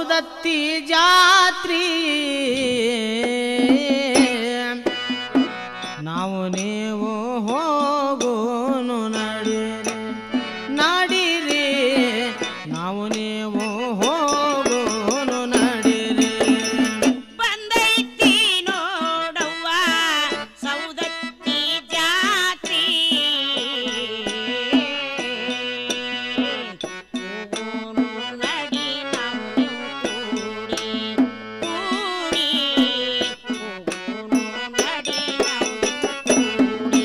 ಸೌದತ್ತಿ ಜಾತ್ರಿ ನಾವು ನೀವು ಹೋಗೋನು ನಡೀರಿ ನಡೀರಿ ನಾವು ನೀವು ಹೋಗೋನು ನಡೀರಿ ಬಂದೈತಿ ನೋಡವ್ವ ಸೌದತ್ತಿ ಜಾತ್ರಿ ಹೋಗೋನು ನಡಿ ನಾವು ಕೂಡಿ ಕೂಡಿ ಹೋಗೋನು ನಡಿ ನಾವು ಕೂಡಿ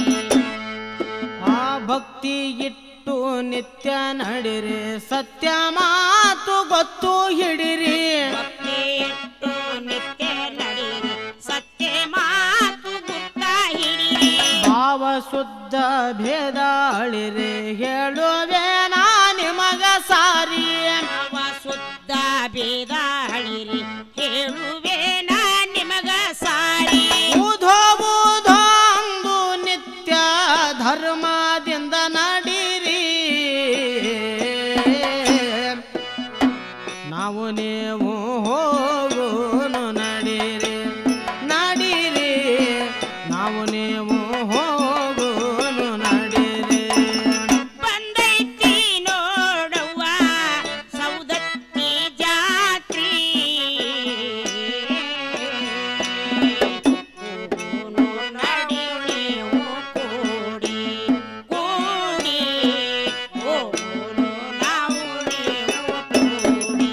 ಆ ಭಕ್ತಿ ಇಟ್ಟು ನಿತ್ಯ ನಡಿರಿ ಸತ್ಯ ಮಾತು ಗೊತ್ತು ಹಿಡಿರಿ ಭಕ್ತಿ ಇಟ್ಟು ನಿತ್ಯ ನಡೀರಿ ಸತ್ಯ ಮಾತು ಗುರ್ತ ಹಿಡಿರಿ ಭಾವ ಶುದ್ಧ ಭೇದ ಅಳಿರಿ ಹೇಳುವೆ ನಾ ನಿಮಗ ಸಾರಿ ಅವ ಶುದ್ಧ ಭೇದ ಹಳಿರಿ ಹೇಳುವೆ ನಾ ನಿಮಗ ಸಾರಿ ಊಧೋ ಊಧೋ ಅಂದು ನಿತ್ಯ ಧರ್ಮದಿಂದ ನಡೀರಿ ನಾವು ನೀವು ಹೋಗೋನು ನಡೀರಿ ನಡೀರಿ ನಾವು ನೀವು ಹೋಗೋನು ನಡೀರಿ ಬಂದೈತಿ ನೋಡವ್ವ ಸೌದತ್ತಿ ಜಾತ್ರಿ ಹೋಗೋನು ನಡಿ ನೀವು ಕೂಡಿ ಕೂಡಿ ಹೋಗೋನು ನಾವು ನೀವು ಕೂಡಿ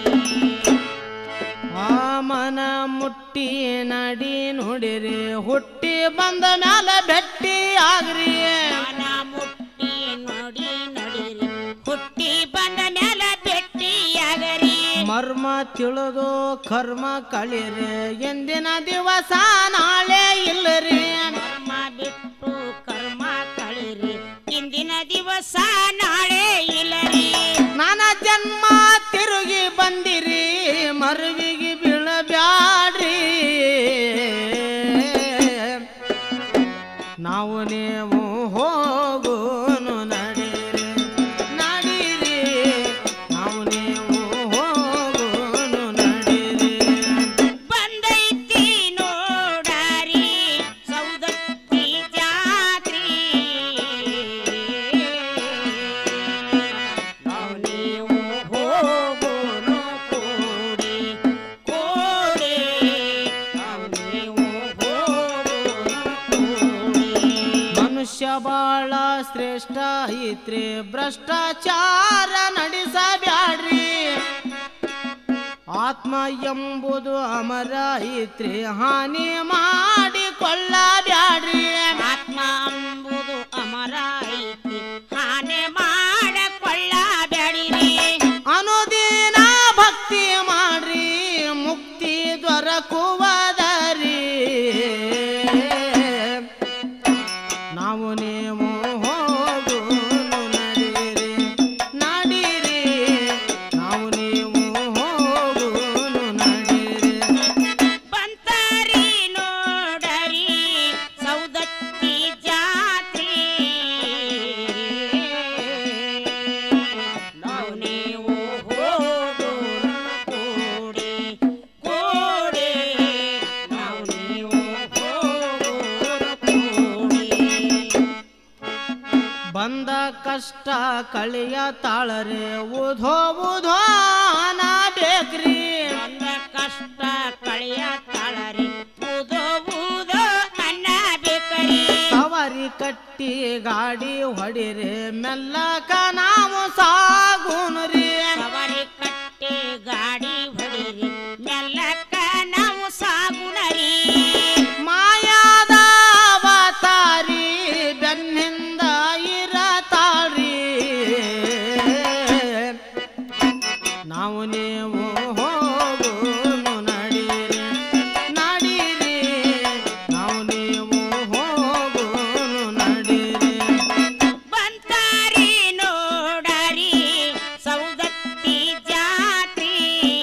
ಆಮನ ಮುಟ್ಟಿ ನಡಿ ನುಡಿರಿ ಹುಟ್ಟಿ ಬಂದ ಮ್ಯಾಲ ಭೆಟ್ಟಿ ಆಗ್ರಿ ಮನ ಮುಟ್ಟಿ ನೋಡಿ ನಡಿರಿ ಹುಟ್ಟಿ ಬಂದ ಮ್ಯಾಲ ಭೆಟ್ಟಿಯಾಗರಿ ಮರ್ಮ ತಿಳಿದು ಕರ್ಮ ಕಳಿರಿ ಎಂದಿನ ದಿವಸ ನಾಳೆ ಇಲ್ಲರಿ ಕರ್ಮ ಬಿಟ್ಟು ಕರ್ಮ ಕಳಿರಿ ಇಂದಿನ ದಿವಸ ನಾಳೆ ಇಲ್ಲರಿ ನನ್ನ ಜನ್ಮ ತಿರುಗಿ ಬಂದಿರಿ ಮರುವಿಗೆ ಬೀಳಬ್ಯಾಡ್ರಿ ನಾವು ನೀವು ಹೋಗೋನು ನಡೀರಿ ನಡೀರಿ ನಾವು ನೀವು ಹೋಗೋನು ನಡೀರಿ ಬಂದೈತಿ ನೋಡಾರಿ ಸೌದತ್ತಿ ಜಾತ್ರಿ ನಾವು ನೀವು ಹೋಗೋನು ಕೂಡಿ ಕೂಡಿ ನಾವು ನೀವು ಹೋಗೋನು ಕೂಡಿ ಮನುಷ್ಯ ಬಾಳ ಶ್ರೇಷ್ಠ ಐತ್ರಿ ಭ್ರಷ್ಟಾಚಾರ ನಡೆಸಬ್ಯಾಡ್ರಿ ಆತ್ಮ ಎಂಬುದು ಅಮರ ಐತ್ರಿ ಹಾನಿ ಮಾಡಿಕೊಳ್ಳಬ್ಯಾಡ್ರಿ ಆತ್ಮ ಅಂಬುದು ಅಮರ ಐತಿ ಹಾನಿ ಮಾಡಕೊಳ್ಳಬೇಡಿರಿ ಅನುದಿನ ಭಕ್ತಿ ಮಾಡ್ರಿ ಮುಕ್ತಿ ದೊರಕುವದರಿ ನಾವು ನೀವು ಹೋಗೋನು ನಡೀರಿ ನಡೀರಿ ನಾವು ನೀವು ಹೋಗೋನು ನಡೀರಿ ಬಂತಾರಿ ನೋಡರಿ ಸೌದತ್ತಿ ಜಾತ್ರಿ ನಾವು ನೀವು ಹೋಗೋನು ಕೂಡಿ ಕೂಡಿ ನಾವು ನೀವು ಹೋಗೋನು ಕೂಡಿ ಬಂದ ಕಷ್ಟ ಕಳಿಯ ತಾಳರೆ ಉಧೋ ಉಧೋ ನಾ ಬೇಕ್ರಿ ಬಂದ ಕಷ್ಟ ಕಳೆಯ ತಾಳರಿ ಊದೋ ಊದೋ ಅನ್ನ ಬೇಕರಿ ಸವಾರಿ ಕಟ್ಟಿ ಗಾಡಿ ಹೊಡಿರಿ ಮೆಲ್ಲಕ ನಾವು ಸಾಗುನ್ರಿ ಸವಾರಿ ಕಟ್ಟಿ ಗಾಡಿ ಹೊಡಿರಿ ಮೆಲ್ಲಕ್ಕ ನಾವು ಸಾಗುಣರಿ ಮಾಯಾದ ಅವತಾರಿ ಬೆನ್ನಿಂದ ಇರತಾಳ್ರಿ ನಾವು ನೀವು ಹೋಗೋನು ನಡೀರಿ ನಡೀರಿ ನಾವು ನೀವು ಹೋಗೋನು ನಡೀರಿ ಬಂತಾರಿ ನೋಡರಿ ಸೌದತ್ತಿ ಜಾತ್ರಿ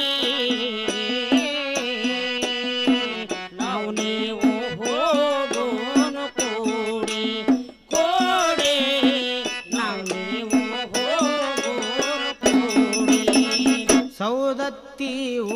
ನಾವು ನೀವು ಹೋಗೋನು ಕೂಡಿ ಕೂಡಿ ನಾವು ನೀವು ಹೋಗೋನು ಕೂಡಿ ಸೌದತ್ತಿ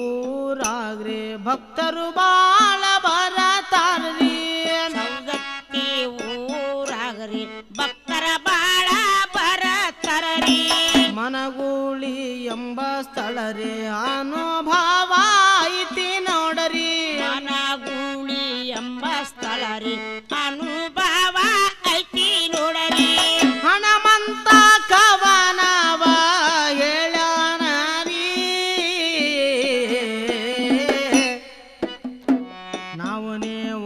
ಭಕ್ತರು ಬಾಳ ಬರತಾರ್ರಿ ಸೌದತ್ತಿ ಊರಾಗರಿ ಭಕ್ತರ ಬಾಳ ಬರತರರಿ ಮನಗೂಳಿ ಎಂಬ ಸ್ಥಳರಿ ಅನುಭವ ಐತಿ ನೋಡರಿ ಮನಗೂಳಿ ಎಂಬ ಸ್ಥಳರಿ ಅನುಭವ ಐತಿ ನೋಡರಿ ಹಣಮಂತ ಕವನವ ಹೇಳಣರಿ ನಾವು ನೀವು